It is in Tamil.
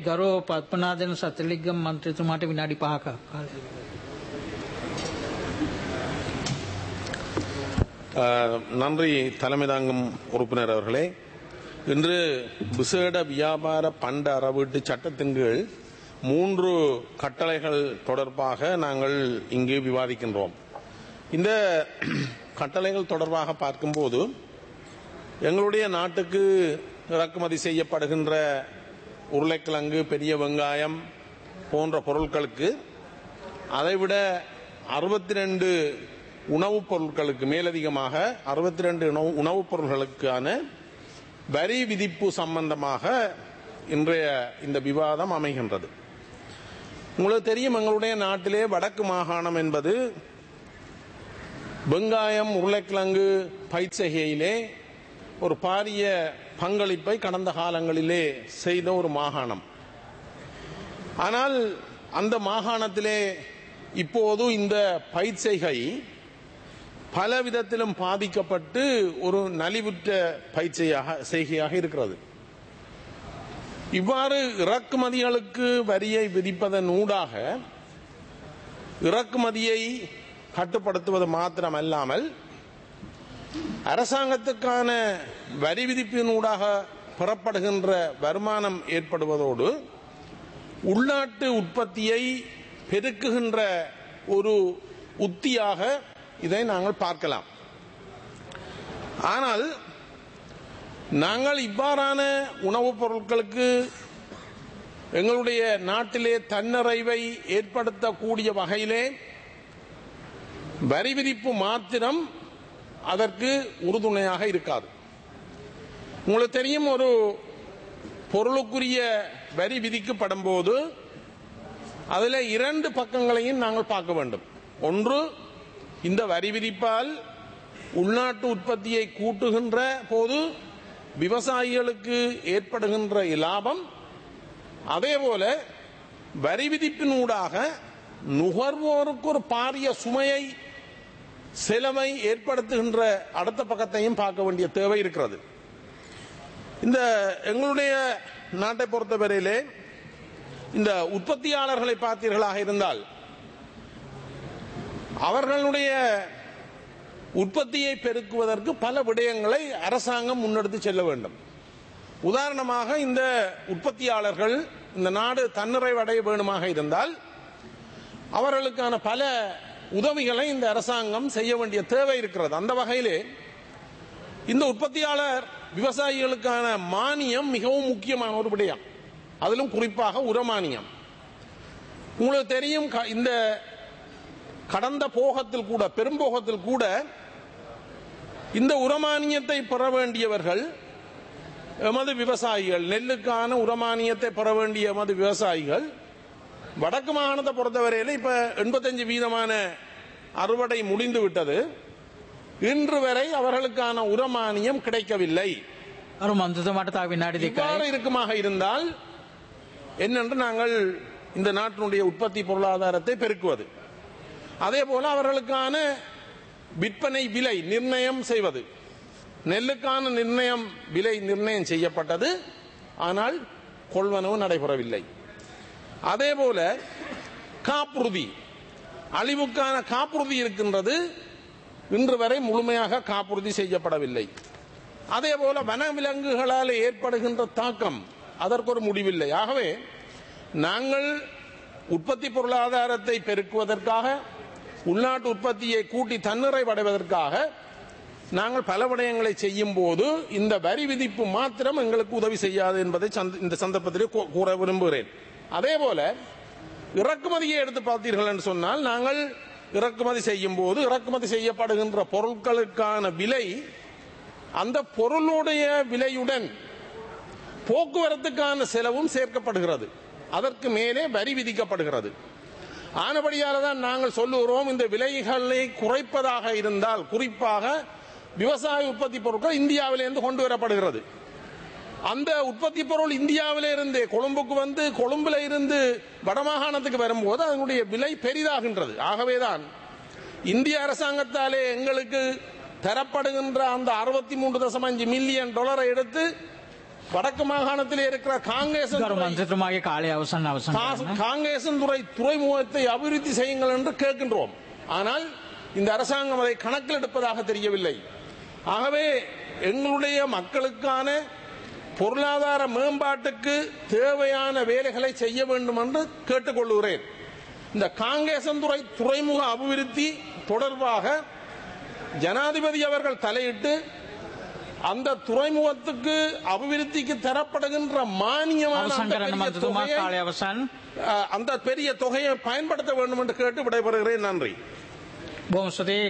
ගරෝ පත්පනාදන සතලිගම් මන්ත්‍රතුමාට විනාඩි පහක කාලය. அஹ், நன்றி தலைமை தாங்கும் உறுப்பினர் அவர்களே இன்று விசேட வியாபார பண்ட அறவீட்டு சட்டத்தின் கீழ் மூன்று கட்டளைகள் தொடர்பாக நாங்கள் இங்கு விவாதிக்கின்றோம் இந்த கட்டளைகள் தொடர்பாக பார்க்கும்போது எங்களுடைய நாட்டுக்கு இறக்குமதி செய்யப்படுகின்ற உருளைக்கிழங்கு பெரிய வெங்காயம் போன்ற பொருட்களுக்கு அதைவிட அறுபத்தி ரெண்டு உணவுப் பொருட்களுக்கு மேலதிகமாக அறுபத்தி ரெண்டு உணவுப் பொருட்களுக்கான வரி விதிப்பு சம்பந்தமாக இன்றைய இந்த விவாதம் அமைகின்றது உங்களுக்கு தெரியும் எங்களுடைய நாட்டிலே வடக்கு மாகாணம் என்பது வெங்காயம் உருளைக்கிழங்கு பயிற்செய்கையிலே ஒரு பாரிய பங்களிப்பை கடந்த காலங்களிலே செய்த ஒரு மாகாணம் ஆனால் அந்த மாகாணத்திலே இப்போது இந்த பயிற்செய்கை பல விதத்திலும் பாதிக்கப்பட்டு ஒரு நலிவுற்ற பயிற்சியாக செய்கையாக இருக்கிறது இவ்வாறு இறக்குமதிகளுக்கு வரியை விதிப்பதன் ஊடாக இறக்குமதியை கட்டுப்படுத்துவது மாத்திரமல்லாமல் அரசாங்கத்துக்கான வரி விதிப்பினூடாக பெறப்படுகின்ற வருமானம் ஏற்படுவதோடு உள்நாட்டு உற்பத்தியை பெருக்குகின்ற ஒரு உத்தியாக இதை நாங்கள் பார்க்கலாம் ஆனால் நாங்கள் இவ்வாறான உணவுப் பொருட்களுக்கு எங்களுடைய நாட்டிலே தன்னிறைவை ஏற்படுத்தக்கூடிய வகையிலே வரி விதிப்பு மாத்திரம் அதற்கு உறுதுணையாக இருக்காது உங்களுக்கு தெரியும் ஒரு பொருளுக்குரிய வரி விதிக்கப்படும் போது அதில் இரண்டு பக்கங்களையும் நாங்கள் பார்க்க வேண்டும் ஒன்று இந்த வரி விதிப்பால் உள்நாட்டு உற்பத்தியை கூட்டுகின்ற போது விவசாயிகளுக்கு ஏற்படுகின்ற லாபம் அதேபோல வரி விதிப்பினூடாக நுகர்வோருக்கு ஒரு பாரிய சுமையை செலவை ஏற்படுத்துகின்ற அடுத்த பக்கத்தையும் பார்க்க வேண்டிய தேவை இருக்கிறது இந்த எங்களுடைய நாட்டை பொறுத்தவரையிலே இந்த உற்பத்தியாளர்களை பார்த்தீர்களாக இருந்தால் அவர்களுடைய உற்பத்தியை பெருக்குவதற்கு பல விடயங்களை அரசாங்கம் முன்னெடுத்து செல்ல வேண்டும் உதாரணமாக இந்த உற்பத்தியாளர்கள் இந்த நாடு தன்னிறைவடைய வேணுமாக இருந்தால் அவர்களுக்கான பல உதவிகளை இந்த அரசாங்கம் செய்ய வேண்டிய தேவை இருக்கிறது அந்த வகையிலே இந்த உற்பத்தியாளர் விவசாயிகளுக்கான மானியம் மிகவும் முக்கியமான ஒரு விடயம் அதிலும் குறிப்பாக உரமானியம் உங்களுக்கு தெரியும் க- இந்த கடந்த போகத்தில் கூட பெரும்போகத்தில் கூட இந்த உரமானியத்தை பெற வேண்டியவர்கள் எமது விவசாயிகள் நெல்லுக்கான உரமானியத்தை பெற வேண்டிய எமது விவசாயிகள் வடக்கு மாகாணத்தை பொறுத்தவரையில் இப்ப எண்பத்தஞ்சு வீதமான அறுவடை முடிந்து விட்டது இன்று வரை அவர்களுக்கான உரமானியம் கிடைக்கவில்லை අරු මන්ත්‍රතුමාට තා විනාඩි இவ்வாறு දෙකයි. இருக்குமாக இருந்தால் என்னென்று நாங்கள் இந்த நாட்டினுடைய உற்பத்தி பொருளாதாரத்தை பெருக்குவது அதே போல அவர்களுக்கான விற்பனை விலை நிர்ணயம் செய்வது நெல்லுக்கான நிர்ணயம் விலை நிர்ணயம் செய்யப்பட்டது ஆனால் கொள்வனவு நடைபெறவில்லை அதே போல காப்புறுதி அழிவுக்கான காப்புறுதி இருக்கின்றது இன்று வரை முழுமையாக காப்புறுதி செய்யப்படவில்லை அதே போல வனவிலங்குகளால் ஏற்படுகின்ற தாக்கம் அதற்கு ஒரு முடிவில்லை ஆகவே நாங்கள் உற்பத்தி பொருளாதாரத்தை பெருக்குவதற்காக உள்நாட்டு உற்பத்தியை கூட்டி தன்னிறைவடைவதற்காக நாங்கள் பல விடயங்களை செய்யும் போது இந்த வரி விதிப்பு மாத்திரம் எங்களுக்கு உதவி செய்யாது என்பதை சந்த- இந்த சந்தர்ப்பத்திலே கூ- கூற விரும்புகிறேன் அதே போல இறக்குமதியை எடுத்து பார்த்தீர்கள் என்று சொன்னால் நாங்கள் இறக்குமதி செய்யும் போது இறக்குமதி செய்யப்படுகின்ற பொருட்களுக்கான விலை அந்த பொருளுடைய விலையுடன் போக்குவரத்துக்கான செலவும் சேர்க்கப்படுகிறது அதற்கு மேலே வரி விதிக்கப்படுகிறது ஆனபடியால் தான் நாங்கள் சொல்லுகிறோம் இந்த விலைகளை குறைப்பதாக இருந்தால் குறிப்பாக விவசாய உற்பத்தி பொருட்கள் இந்தியாவிலிருந்து கொண்டு வரப்படுகிறது அந்த உற்பத்தி பொருள் இந்தியாவில இருந்து கொழும்புக்கு வந்து கொழும்புல இருந்து வடமாகாணத்துக்கு வரும்போது அதனுடைய விலை பெரிதாகின்றது ஆகவேதான் இந்திய அரசாங்கத்தாலே எங்களுக்கு தரப்படுகின்ற அந்த அறுபத்தி மூன்று தசம் அஞ்சு மில்லியன் டாலரை எடுத்து வடக்கு மாகாணத்தில் இருக்கிற காங்கிரஸ் ගරු මන්ත්‍රතුමාගේ කාලය අවසන් අවසන් කරන්න. காங்கிரசன் துறை துறைமுகத்தை அபிவிருத்தி செய்யுங்கள் என்று கேட்கின்றோம் ஆனால் இந்த அரசாங்கம் அதை கணக்கில் எடுப்பதாக தெரியவில்லை ஆகவே எங்களுடைய மக்களுக்கான பொருளாதார மேம்பாட்டுக்கு தேவையான வேலைகளை செய்ய வேண்டும் என்று கேட்டுக்கொள்கிறேன் இந்த காங்கேசன் துறை துறைமுக அபிவிருத்தி தொடர்பாக ஜனாதிபதி அவர்கள் தலையிட்டு அந்த துறைமுகத்துக்கு அபிவிருத்திக்கு தரப்படுகின்ற மானியமான අවසන් அந்த කරන්න பெரிய මන්ත්‍රතුමා தொகையை කාලය අවසන්. அஹ், அந்த பெரிய தொகையை பயன்படுத்த வேண்டும் என்று கேட்டு விடைபெறுகிறேன் நன்றி බොහොම ස්තුතියි